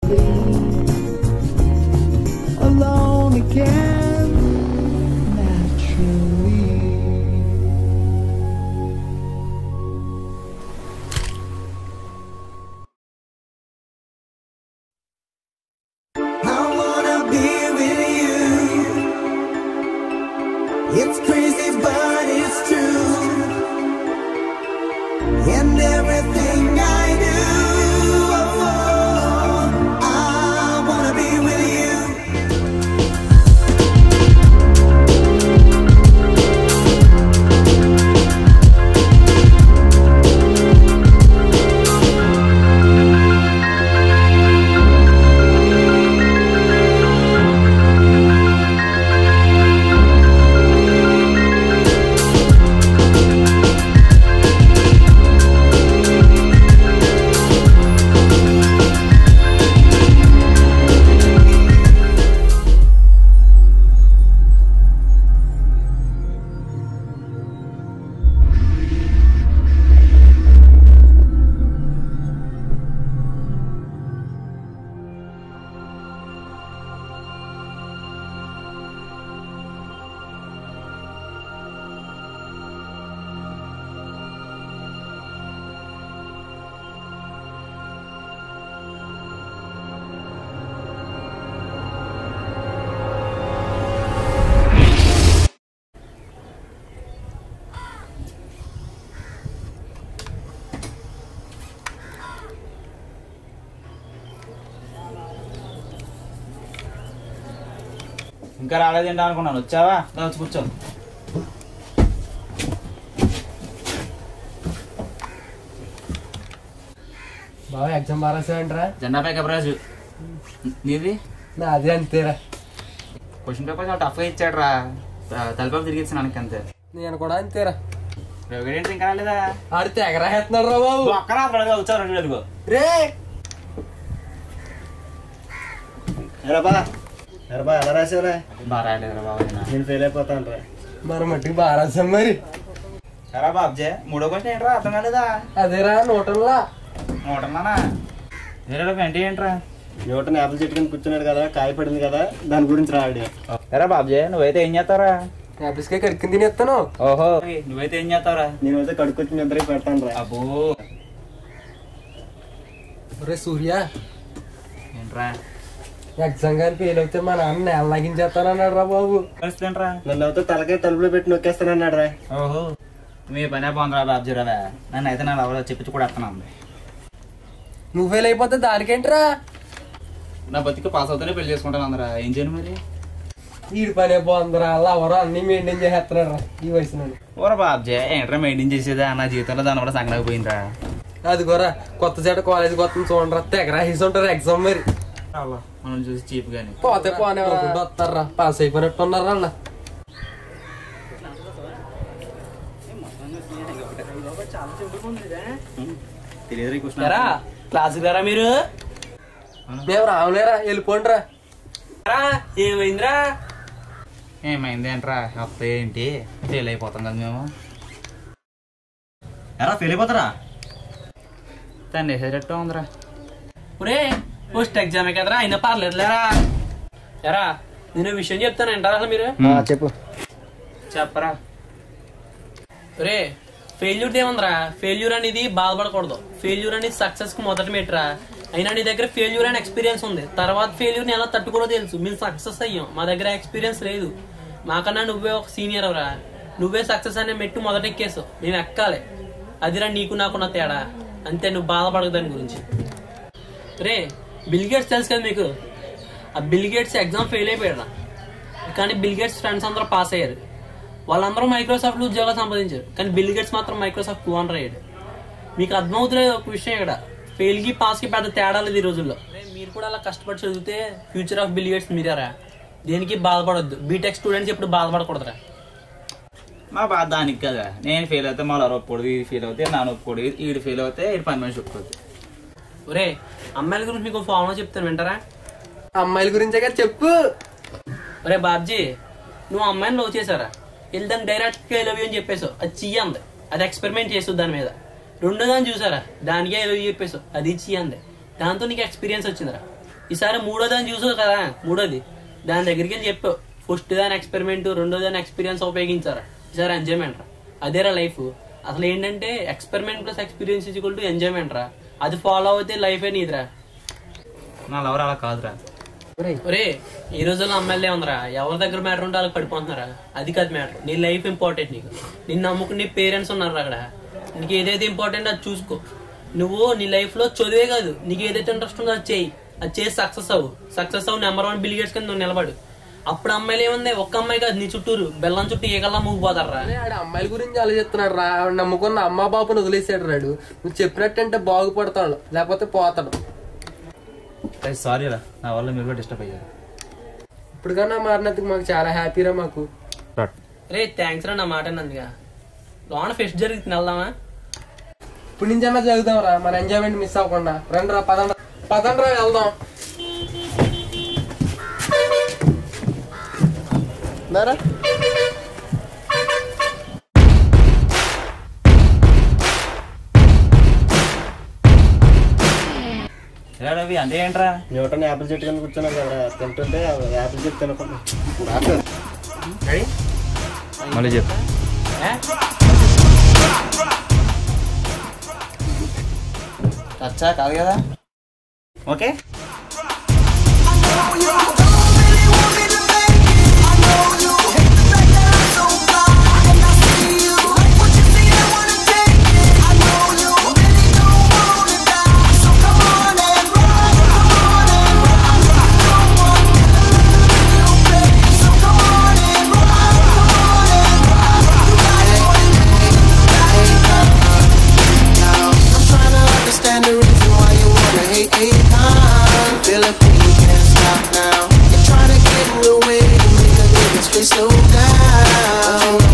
alone again naturally. I wanna be with you. It's crazy, but it's true. And everything I do, oh, I wanna be with you. ఇంకా రాలేదేంటా అనుకున్నాను వచ్చావా దా వచ్చి కూర్చో బాగా exam బాగా రాసావంటరా జెండా కబరాజు నీది నా అదే అంతేరా క్వశ్చన్ పేపర్ చాలా టఫ్గా ఇచ్చాడు రా తలపాపు తిరిగి ఇచ్చిన నాకు అంతే నేను కూడా అంతేరా ఏంటి ఇంకా రాలేదా ఆడు తెగ రాసేస్తున్నాడు రా బాబు అక్కడ వచ్చావు రెండు వేలుగో రే ఎరబా ఎరబా ఎలా రాసావురా బాగా రాయలేదు బాబు నేను ఫెయిల్ అయిపోతాను రా మన మట్టికి బాగా రాసాం మరి సరే బాబ్జే మూడో క్వశ్చన్ ఏంట్రా అర్థం కాలేదా అదేరా నూటంలా నూటన్నానా వేరే అంటే ఏంట్రా న్యూటన్ యాపిల్ చెట్టు కింద కూర్చున్నాడు కదా కాయ పడింది కదా దాని గురించి రాడు సరే బాబ్జే నువ్వైతే ఏం చేస్తావురా ఆఫీస్కే కడుక్కుని తినేస్తాను ఓహో నువ్వైతే ఏం చేస్తావురా నేనైతే కడుక్కొచ్చి మీ ఇద్దరికి పెడతాను రా అబ్బో రే సూర్య ఏంట్రా ఎగ్జామ్ కానీ ఫెయిల్ అవుతే మా నాన్న నేల లాగించేస్తానన్నాడు రా బాబు పరిస్థితి ఏంట్రా నన్ను అయితే తలకాయ తలుపులో పెట్టి నొక్కేస్తానన్నాడు రా ఓహో మీ పనే బాగుందిరా బాబ్జీ రావా నన్ను అయితే నా ఎవరో చెప్పించి కూడా వస్తున్నాను నువ్వు ఫెయిల్ అయిపోతే దానికేంట్రా నా బతికి పాస్ అవుతానే పెళ్లి చేసుకుంటాను అందరా ఏం చేయను మరి ఈడి పనే బాగుందిరా అలా ఎవరో అన్ని మెయింటైన్ చేసేస్తున్నాడు రా ఈ వయసు నుండి ఓరా బాబ్జీ ఏంట్రా మెయింటైన్ చేసేదా నా జీవితంలో దాని కూడా సంగనకు పోయిందిరా అది కూడా కొత్త చెడ్డ కాలేజ్ కొత్త చూడండి తెగ రాసేసి ఉంటారు ఎగ్జామ్ మరి మనం చూసి చీప్ గాని పోతే పోనే అనుకుంటూ వస్తారా పాస్ అయిపోయినట్టు ఉన్నారా అన్న తెలియదు కృష్ణ ఎరా క్లాసుకి రారా మీరు మేము రావులేరా వెళ్ళిపోండి రా ఏమైందిరా ఏమైంది ఏంట్రా వస్తే ఏంటి ఫెయిల్ అయిపోతాం కదా మేము ఎరా ఫెయిల్ అయిపోతారా తండ్రి వేసేటట్టు ఉందిరా ఒరే పోస్ట్ ఎగ్జామే కదరా అయినా పర్లేదులేరా ఎరా నేను విషయం చెప్తాను అంటారా అసలు మీరు చెప్పు చెప్పరా ఒరే ఫెయిల్యూర్ ఏముందిరా ఫెయిల్యూర్ అనేది బాధపడకూడదు ఫెయిల్యూర్ అనేది సక్సెస్ కి మొదటి మెట్రా అయినా నీ దగ్గర ఫెయిల్యూర్ అని ఎక్స్పీరియన్స్ ఉంది తర్వాత ఫెయిల్యూర్ ని ఎలా తట్టుకోలో తెలుసు మేము సక్సెస్ అయ్యాం మా దగ్గర ఎక్స్పీరియన్స్ లేదు మాకన్నా నువ్వే ఒక సీనియర్ రా నువ్వే సక్సెస్ అనే మెట్టు మొదట ఎక్కేసావు మేము ఎక్కాలి అదిరా నీకు నాకున్న తేడా అంతే నువ్వు బాధపడకు దాని గురించి రే బిల్ గేట్స్ తెలుసు కదా మీకు ఆ బిల్ గేట్స్ ఎగ్జామ్ ఫెయిల్ అయిపోయాడు కానీ బిల్ గేట్స్ ఫ్రెండ్స్ అందరూ పాస్ అయ్యారు వాళ్ళందరూ మైక్రోసాఫ్ట్ లో ఉద్యోగాలు సంపాదించారు కానీ బిల్ గేట్స్ మాత్రం మైక్రోసాఫ్ట్ టూ హండ్రెడ్ అయ్యాడు మీకు అర్థమవుతలేదు ఒక విషయం ఇక్కడ ఫెయిల్ కి పాస్ కి పెద్ద తేడా లేదు ఈ రోజుల్లో రే, మీరు కూడా అలా కష్టపడి చదివితే ఫ్యూచర్ ఆఫ్ బిల్ గేట్స్ మీరారా దేనికి బాధపడొద్దు బీటెక్ స్టూడెంట్స్ ఎప్పుడు బాధపడకూడదురా మా బాధ దానికి కదా నేను ఫెయిల్ అయితే మళ్ళీ ఒప్పుడు ఇది ఫెయిల్ అవుతే నాన్న ఒప్పుడు ఈడు ఫెయిల్ అవుతే ఈడు పని మనిషి ఒప్పుకోదు ఒరే అమ్మాయిల గురించి మీకు ఫార్ములా చెప్తాను వింటారా అమ్మాయిల గురించే కదా చెప్పు ఒరే బాబ్జీ నువ్వు అమ్మాయిని లవ్ చేశారా వెళ్ళి దాన్ని డైరెక్ట్ గా లవ్ అని చెప్పేసావు అది చెయ్యంది అది ఎక్స్పెరిమెంట్ చేసావు దాని మీద రెండో దాన్ని చూసారా దానికే లవ్ చెప్పేసావు అది చెయ్యంది దాంతో నీకు ఎక్స్పీరియన్స్ వచ్చిందిరా ఈసారి మూడో దాన్ని చూసావు కదా మూడోది దాని దగ్గరికి వెళ్ళి చెప్పావు ఫస్ట్ దాని ఎక్స్పెరిమెంట్ రెండో దాని ఎక్స్పీరియన్స్ ఉపయోగించారా ఈసారి ఎంజాయ్మెంట్ రా అదేరా లైఫ్ అసలు ఏంటంటే experiment plus experience equal to enjoyment రా అది ఫాలో అవుతే లైఫ్ నీదిరా నా లవర్ అలా కాదురా ఒరే ఈ రోజుల్లో అమ్మాయిలే ఉందరా ఎవరి దగ్గర మ్యాటర్ ఉంటే వాళ్ళకి పడిపోతున్నారా అది కాదు మ్యాటర్ నీ లైఫ్ ఇంపార్టెంట్ నీకు నిన్ను నమ్ముకుని నీ పేరెంట్స్ ఉన్నారు అక్కడ నీకు ఏదైతే ఇంపార్టెంట్ అది చూసుకో నువ్వు నీ లైఫ్ లో చదివే కాదు నీకు ఏదైతే ఇంట్రెస్ట్ ఉందో అది చేయి అది చేసి సక్సెస్ అవ్వు సక్సెస్ అవ్వు నెంబర్ వన్ బిలిగేట్స్ కింద నువ్వు నిలబడు అప్పుడు అమ్మాయిలు ఏముంది ఒక్క అమ్మాయి కాదు నీ చుట్టూరు బెల్లం చుట్టూ ఏకల్లా మూగిపోతారా అరే ఆడు అమ్మాయిల గురించి ఆలోచిస్తున్నాడు రా ఆవిడ నమ్ముకున్న అమ్మా బాబుని వదిలేసాడు రాడు నువ్వు చెప్పినట్టంటే బాగుపడతాడు లేకపోతే పోతాడు సారీ రా నా వల్ల మీరు కూడా డిస్టర్బ్ అయ్యారు ఇప్పటికన్నా మారినందుకు మాకు చాలా హ్యాపీరా మాకు రే థ్యాంక్స్ రా నా మాట నందుగా లోన ఫెస్ట్ జరుగుతుంది వెళ్దామా ఇప్పుడు నుంచైనా చదువుదాం రా మన ఎంజాయ్మెంట్ మిస్ అవ్వకుండా రండి రా పదండ్రా పదండ్రా వెళ్దాం దారా ఎలా రవి అంటే ఏంట్రా న్యూటన్ యాపిల్ చెట్టు కింద కూర్చున్నాడు కదా తింటుంటే ఆ యాపిల్ చెట్టు తినకుండా మళ్ళీ చెప్పు ఏ? అచ్చా కాదు కదా okay I'm trying to understand the reason why you wanna hate me. I'm feeling pain, you can't stop now. You're trying to get in the way to make a difference, please slow down.